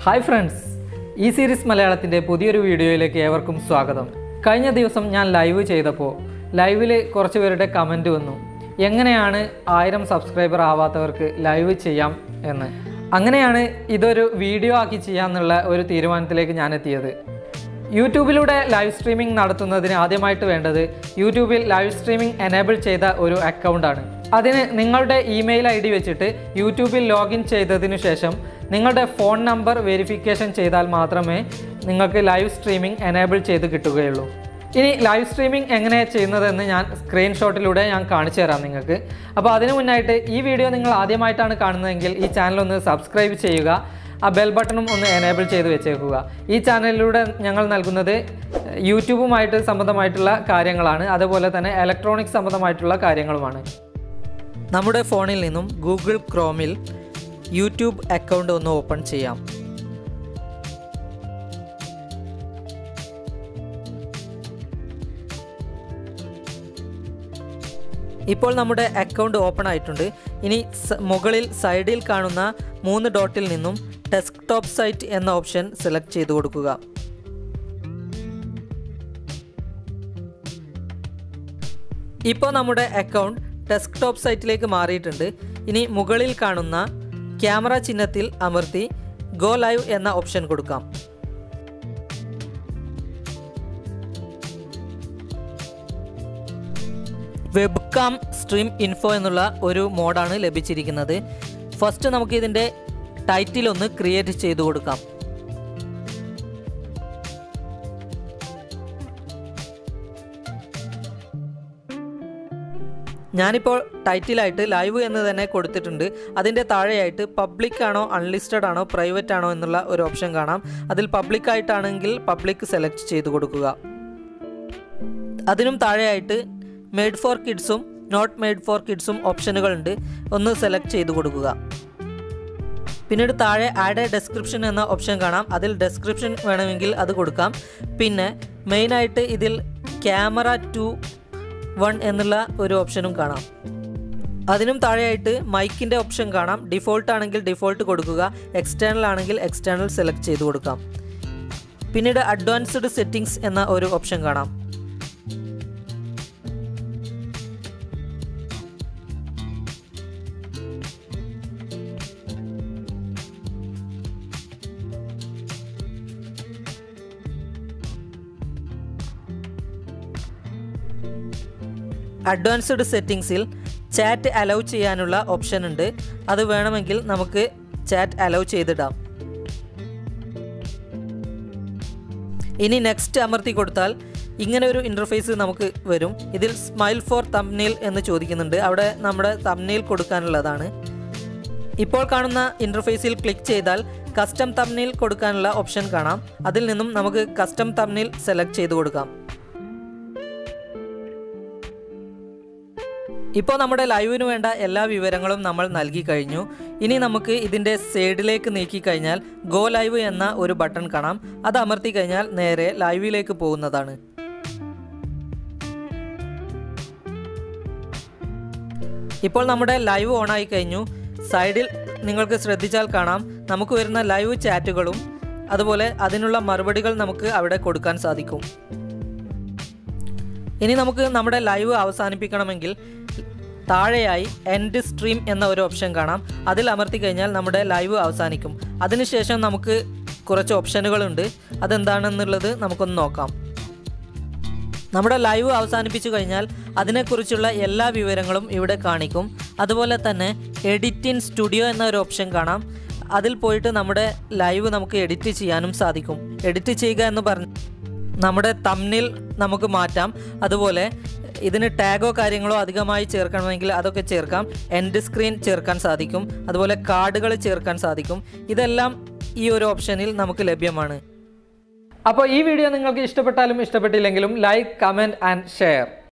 hi friends ഈ series മലയാളത്തിൻ്റെ പുതിയൊരു വീഡിയോയിലേക്ക് ഏവർക്കും സ്വാഗതം കഴിഞ്ഞ ദിവസം ഞാൻ ലൈവ് ചെയ്തപ്പോൾ ലൈവിൽ കുറച്ച് പേരുടെ കമൻറ്റ് വന്നു എങ്ങനെയാണ് ആയിരം സബ്സ്ക്രൈബർ ആവാത്തവർക്ക് ലൈവ് ചെയ്യാം എന്ന് അങ്ങനെയാണ് ഇതൊരു വീഡിയോ ആക്കി ചെയ്യാമെന്നുള്ള ഒരു തീരുമാനത്തിലേക്ക് ഞാൻ എത്തിയത് യൂട്യൂബിലൂടെ ലൈവ് സ്ട്രീമിംഗ് നടത്തുന്നതിന് ആദ്യമായിട്ട് വേണ്ടത് യൂട്യൂബിൽ ലൈവ് സ്ട്രീമിംഗ് എനേബിൾ ചെയ്ത ഒരു അക്കൗണ്ടാണ് അതിന് നിങ്ങളുടെ ഇമെയിൽ ഐ ഡി വെച്ചിട്ട് യൂട്യൂബിൽ ലോഗിൻ ചെയ്തതിനു ശേഷം നിങ്ങളുടെ ഫോൺ നമ്പർ വെരിഫിക്കേഷൻ ചെയ്താൽ മാത്രമേ നിങ്ങൾക്ക് ലൈവ് സ്ട്രീമിംഗ് എനേബിൾ ചെയ്ത് കിട്ടുകയുള്ളൂ ഇനി ലൈവ് സ്ട്രീമിംഗ് എങ്ങനെ ചെയ്യുന്നതെന്ന് ഞാൻ സ്ക്രീൻഷോട്ടിലൂടെ ഞാൻ കാണിച്ചു തരാം നിങ്ങൾക്ക് അപ്പോൾ അതിനു മുന്നായിട്ട് ഈ വീഡിയോ നിങ്ങൾ ആദ്യമായിട്ടാണ് കാണുന്നതെങ്കിൽ ഈ ചാനൽ ഒന്ന് സബ്സ്ക്രൈബ് ചെയ്യുക ആ ബെൽ ബട്ടണും ഒന്ന് എനേബിൾ ചെയ്ത് വെച്ചേക്കുക ഈ ചാനലിലൂടെ ഞങ്ങൾ നൽകുന്നത് യൂട്യൂബുമായിട്ട് സംബന്ധമായിട്ടുള്ള കാര്യങ്ങളാണ് അതുപോലെ തന്നെ ഇലക്ട്രോണിക്സ് സംബന്ധമായിട്ടുള്ള കാര്യങ്ങളുമാണ് നമ്മുടെ ഫോണിൽ നിന്നും ഗൂഗിൾ ക്രോമിൽ യൂട്യൂബ് അക്കൗണ്ട് ഒന്ന് ഓപ്പൺ ചെയ്യാം ഇപ്പോൾ നമ്മുടെ അക്കൗണ്ട് ഓപ്പൺ ആയിട്ടുണ്ട് ഇനി സ- മുകളിൽ സൈഡിൽ കാണുന്ന മൂന്ന് ഡോട്ടിൽ നിന്നും ഡെസ്ക്ടോപ്പ് സൈറ്റ് എന്ന ഓപ്ഷൻ സെലക്ട് ചെയ്ത് കൊടുക്കുക ഇപ്പോൾ നമ്മുടെ അക്കൗണ്ട് ഡെസ്ക്ടോപ്പ് സൈറ്റിലേക്ക് മാറിയിട്ടുണ്ട് ഇനി മുകളിൽ കാണുന്ന ക്യാമറ ചിഹ്നത്തിൽ അമർത്തി ഗോ ലൈവ് എന്ന ഓപ്ഷൻ കൊടുക്കാം വെബ്കാം സ്ട്രീം ഇൻഫോ എന്നുള്ള ഒരു മോഡാണ് ലഭിച്ചിരിക്കുന്നത് ഫസ്റ്റ് നമുക്ക് ഇതിൻ്റെ ടൈറ്റിൽ ഒന്ന് ക്രിയേറ്റ് ചെയ്തു കൊടുക്കാം ഞാനിപ്പോൾ ടൈറ്റിലായിട്ട് ലൈവ് എന്ന് തന്നെ കൊടുത്തിട്ടുണ്ട് അതിൻ്റെ താഴെയായിട്ട് പബ്ലിക് ആണോ അൺലിസ്റ്റഡ് ആണോ പ്രൈവറ്റ് ആണോ എന്നുള്ള ഒരു ഓപ്ഷൻ കാണാം അതിൽ പബ്ലിക് ആയിട്ടാണെങ്കിൽ പബ്ലിക് സെലക്ട് ചെയ്ത് കൊടുക്കുക അതിനും താഴെയായിട്ട് മെയ്ഡ് ഫോർ കിഡ്സും നോട്ട് മെയ്ഡ് ഫോർ കിഡ്സും ഓപ്ഷനുകളുണ്ട് ഒന്ന് സെലക്ട് ചെയ്ത് കൊടുക്കുക പിന്നീട് താഴെ ആഡ് എ ഡെസ്ക്രിപ്ഷൻ എന്ന ഓപ്ഷൻ കാണാം അതിൽ ഡെസ്ക്രിപ്ഷൻ വേണമെങ്കിൽ അത് കൊടുക്കാം പിന്നെ മെയിനായിട്ട് ഇതിൽ ക്യാമറ ടു വൺ എന്നുള്ള ഒരു ഓപ്ഷനും കാണാം അതിനും താഴെയായിട്ട് മൈക്കിൻ്റെ ഓപ്ഷൻ കാണാം ഡിഫോൾട്ട് ആണെങ്കിൽ ഡിഫോൾട്ട് കൊടുക്കുക എക്സ്റ്റേണൽ ആണെങ്കിൽ എക്സ്റ്റേണൽ സെലക്ട് ചെയ്ത് കൊടുക്കാം പിന്നീട് അഡ്വാൻസ്ഡ് സെറ്റിംഗ്സ് എന്ന ഒരു ഓപ്ഷൻ കാണാം അഡ്വാൻസ്ഡ് സെറ്റിംഗ്സിൽ ചാറ്റ് അലൗ ചെയ്യാനുള്ള ഓപ്ഷൻ ഉണ്ട് അത് വേണമെങ്കിൽ നമുക്ക് ചാറ്റ് അലൗ ചെയ്തിടാം ഇനി നെക്സ്റ്റ് അമർത്തി കൊടുത്താൽ ഇങ്ങനെ ഒരു ഇൻ്റർഫേസ് നമുക്ക് വരും ഇതിൽ സ്മൈൽ ഫോർ തംനെയിൽ എന്ന് ചോദിക്കുന്നുണ്ട് അവിടെ നമ്മുടെ തംനെയിൽ കൊടുക്കാനുള്ളതാണ് ഇപ്പോൾ കാണുന്ന ഇൻ്റർഫേസിൽ ക്ലിക്ക് ചെയ്താൽ കസ്റ്റം തംനെയിൽ കൊടുക്കാനുള്ള ഓപ്ഷൻ കാണാം അതിൽ നിന്നും നമുക്ക് കസ്റ്റം തംനെയിൽ സെലക്ട് ചെയ്ത് കൊടുക്കാം ഇപ്പോൾ നമ്മുടെ ലൈവിന് വേണ്ട എല്ലാ വിവരങ്ങളും നമ്മൾ നൽകി കഴിഞ്ഞു ഇനി നമുക്ക് ഇതിൻ്റെ സൈഡിലേക്ക് നീക്കി കഴിഞ്ഞാൽ ഗോ ലൈവ് എന്ന ഒരു ബട്ടൺ കാണാം അത് അമർത്തി കഴിഞ്ഞാൽ നേരെ ലൈവിലേക്ക് പോകുന്നതാണ് ഇപ്പോൾ നമ്മുടെ ലൈവ് ഓണായി കഴിഞ്ഞു സൈഡിൽ നിങ്ങൾക്ക് ശ്രദ്ധിച്ചാൽ കാണാം നമുക്ക് വരുന്ന ലൈവ് ചാറ്റുകളും അതുപോലെ അതിനുള്ള മറുപടികൾ നമുക്ക് അവിടെ കൊടുക്കാൻ സാധിക്കും ഇനി നമുക്ക് നമ്മുടെ ലൈവ് അവസാനിപ്പിക്കണമെങ്കിൽ താഴെയായി എൻഡ് സ്ട്രീം എന്ന ഒരു ഓപ്ഷൻ കാണാം അതിൽ അമർത്തി കഴിഞ്ഞാൽ നമ്മുടെ ലൈവ് അവസാനിക്കും അതിനുശേഷം നമുക്ക് കുറച്ച് ഓപ്ഷനുകളുണ്ട് അതെന്താണെന്നുള്ളത് നമുക്കൊന്ന് നോക്കാം നമ്മുടെ ലൈവ് അവസാനിപ്പിച്ചു കഴിഞ്ഞാൽ അതിനെക്കുറിച്ചുള്ള എല്ലാ വിവരങ്ങളും ഇവിടെ കാണിക്കും അതുപോലെ തന്നെ എഡിറ്റ് ഇൻ സ്റ്റുഡിയോ എന്ന ഒരു ഓപ്ഷൻ കാണാം അതിൽ പോയിട്ട് നമ്മുടെ ലൈവ് നമുക്ക് എഡിറ്റ് ചെയ്യാനും സാധിക്കും എഡിറ്റ് ചെയ്യുക എന്ന് പറഞ്ഞ് നമ്മുടെ തമ്മിൽ നമുക്ക് മാറ്റാം അതുപോലെ ഇതിന് ടാഗോ കാര്യങ്ങളോ അധികമായി ചേർക്കണമെങ്കിൽ അതൊക്കെ ചേർക്കാം എൻഡ് സ്ക്രീൻ ചേർക്കാൻ സാധിക്കും അതുപോലെ കാർഡുകൾ ചേർക്കാൻ സാധിക്കും ഇതെല്ലാം ഈ ഒരു ഓപ്ഷനിൽ നമുക്ക് ലഭ്യമാണ് അപ്പോൾ ഈ വീഡിയോ നിങ്ങൾക്ക് ഇഷ്ടപ്പെട്ടാലും ഇഷ്ടപ്പെട്ടില്ലെങ്കിലും ലൈക്ക് കമൻറ്റ് ആൻഡ് ഷെയർ